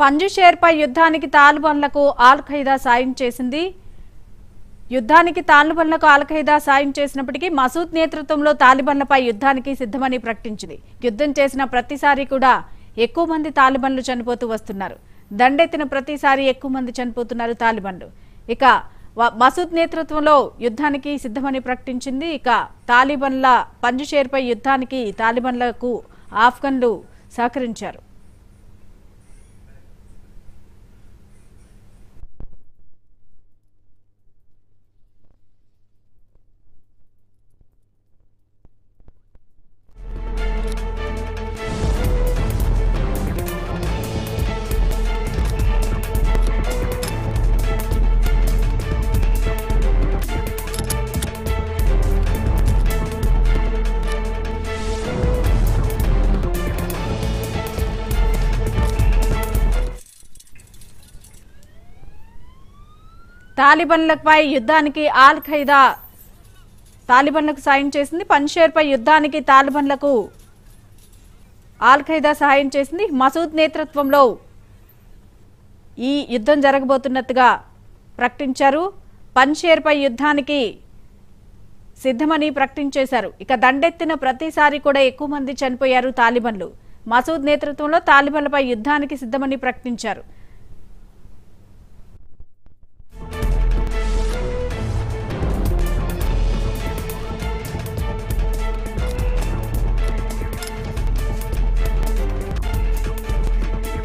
పంజుషేర్పై యుద్ధానికి తాలిబాన్లకు all Qaeda సాయం చేసింది యుద్ధానికి తాలిబాన్లకు ఆల్ ఖైదా సాయం చేసినప్పటికీ మసూద్ నేతృత్వంలో తాలిబాన్లపై యుద్ధానికి సిద్ధమని ప్రకటించింది యుద్ధం చేసిన ప్రతిసారి కూడా ఎక్కువ మంది తాలిబాన్లు చనిపోతూ వస్తున్నారు దండెత్తిన ప్రతిసారి ఎక్కువ మంది చనిపోతున్నారు తాలిబాన్లు ఇక వ- మసూద్ నేతృత్వంలో యుద్ధానికి సిద్ధమని ప్రకటించింది ఇక తాలిబాన్ల పంజుషేర్పై యుద్ధానికి తాలిబాన్లకు ఆఫ్ఘన్లు సహకరించారు తాలిబాన్లపై యుద్ధానికి ఆల్ ఖైదా తాలిబాన్లకు సాయం చేసింది పంషేర్పై యుద్ధానికి తాలిబాన్లకు ఆల్ ఖైదా సహాయం చేసింది మసూద్ నేతృత్వంలో ఈ యుద్ధం జరగబోతున్నట్టుగా ప్రకటించారు పంషేర్పై యుద్ధానికి సిద్ధమని ప్రకటించేశారు ఇక దండెత్తిన ప్రతిసారి కూడా ఎక్కువ మంది చనిపోయారు తాలిబన్లు మసూద్ నేతృత్వంలో తాలిబన్లపై యుద్ధానికి సిద్ధమని ప్రకటించారు